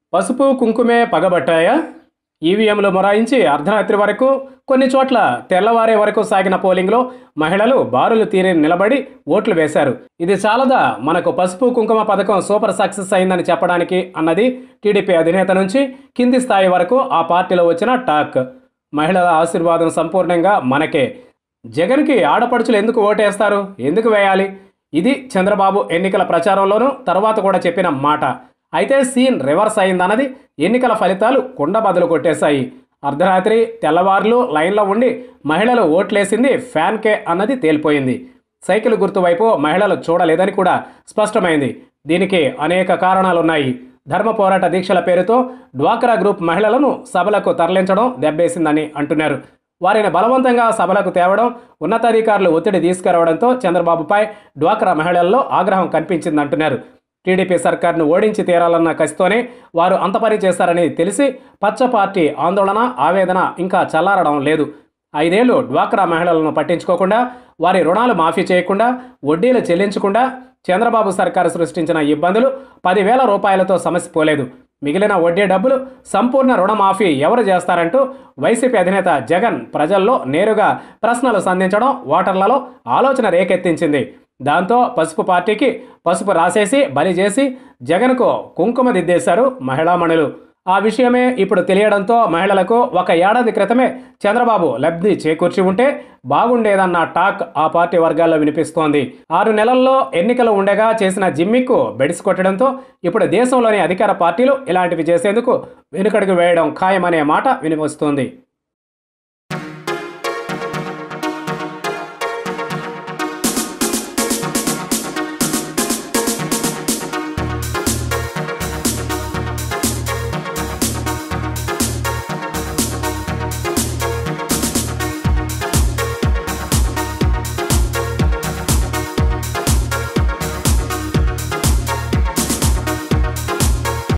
పసుపు కుంకుమే పగబట్టాయా ఈవీఎంలు మొరాయించి అర్ధరాత్రి వరకు కొన్ని చోట్ల తెల్లవారే వరకు సాగిన పోలింగ్లో మహిళలు బారులు తీరి నిలబడి ఓట్లు వేశారు ఇది చాలదా మనకు పసుపు కుంకుమ పథకం సూపర్ సక్సెస్ అయిందని చెప్పడానికి అన్నది టీడీపీ అధినేత నుంచి కింది స్థాయి వరకు ఆ పార్టీలో వచ్చిన టాక్ మహిళల ఆశీర్వాదం సంపూర్ణంగా మనకే జగన్కి ఆడపడుచులు ఎందుకు ఓటేస్తారు ఎందుకు వేయాలి ఇది చంద్రబాబు ఎన్నికల ప్రచారంలోనూ తర్వాత కూడా చెప్పిన మాట అయితే సీన్ రివర్స్ అయిందన్నది ఎన్నికల ఫలితాలు కుండ బదులు కొట్టేశాయి అర్ధరాత్రి తెల్లవారులు లైన్లో ఉండి మహిళలు ఓట్లేసింది ఫ్యాన్కే అన్నది తేలిపోయింది సైకిల్ గుర్తు వైపు మహిళలు చూడలేదని కూడా స్పష్టమైంది దీనికి అనేక కారణాలున్నాయి ధర్మ పోరాట దీక్షల పేరుతో డ్వాక్రా గ్రూప్ మహిళలను సభలకు తరలించడం దెబ్బేసిందని అంటున్నారు వారిని బలవంతంగా సభలకు తేవడం ఉన్నతాధికారులు ఒత్తిడి తీసుకురావడంతో చంద్రబాబుపై డ్వాక్రా మహిళల్లో ఆగ్రహం కనిపించిందంటున్నారు టీడీపీ సర్కార్ను ఓడించి తీరాలన్న కసితోనే వారు అంత పని చేశారని తెలిసి పచ్చ పార్టీ ఆందోళన ఆవేదన ఇంకా చల్లారడం లేదు ఐదేళ్లు డ్వాక్రా మహిళలను పట్టించుకోకుండా వారి రుణాలు మాఫీ చేయకుండా వడ్డీలు చెల్లించకుండా చంద్రబాబు సర్కారు సృష్టించిన ఇబ్బందులు పదివేల రూపాయలతో సమస్య పోలేదు మిగిలిన వడ్డీ డబ్బులు సంపూర్ణ రుణమాఫీ ఎవరు చేస్తారంటూ వైసీపీ అధినేత జగన్ ప్రజల్లో నేరుగా ప్రశ్నలు సంధించడం ఓటర్లలో ఆలోచన రేకెత్తించింది దాంతో పసుపు పార్టీకి పసుపు రాసేసి బలి చేసి జగన్కు కుంకుమ దిద్దేశారు మహిళామణులు ఆ విషయమే ఇప్పుడు తెలియడంతో మహిళలకు ఒక ఏడాది క్రితమే చంద్రబాబు లబ్ధి చేకూర్చి ఉంటే బాగుండేదన్న టాక్ ఆ పార్టీ వర్గాల్లో వినిపిస్తోంది ఆరు నెలల్లో ఎన్నికలు ఉండగా చేసిన జిమ్మిక్కు బెడిసి కొట్టడంతో ఇప్పుడు దేశంలోని అధికార పార్టీలు ఇలాంటివి చేసేందుకు వెనుకడుగు వేయడం ఖాయమనే మాట వినిపిస్తోంది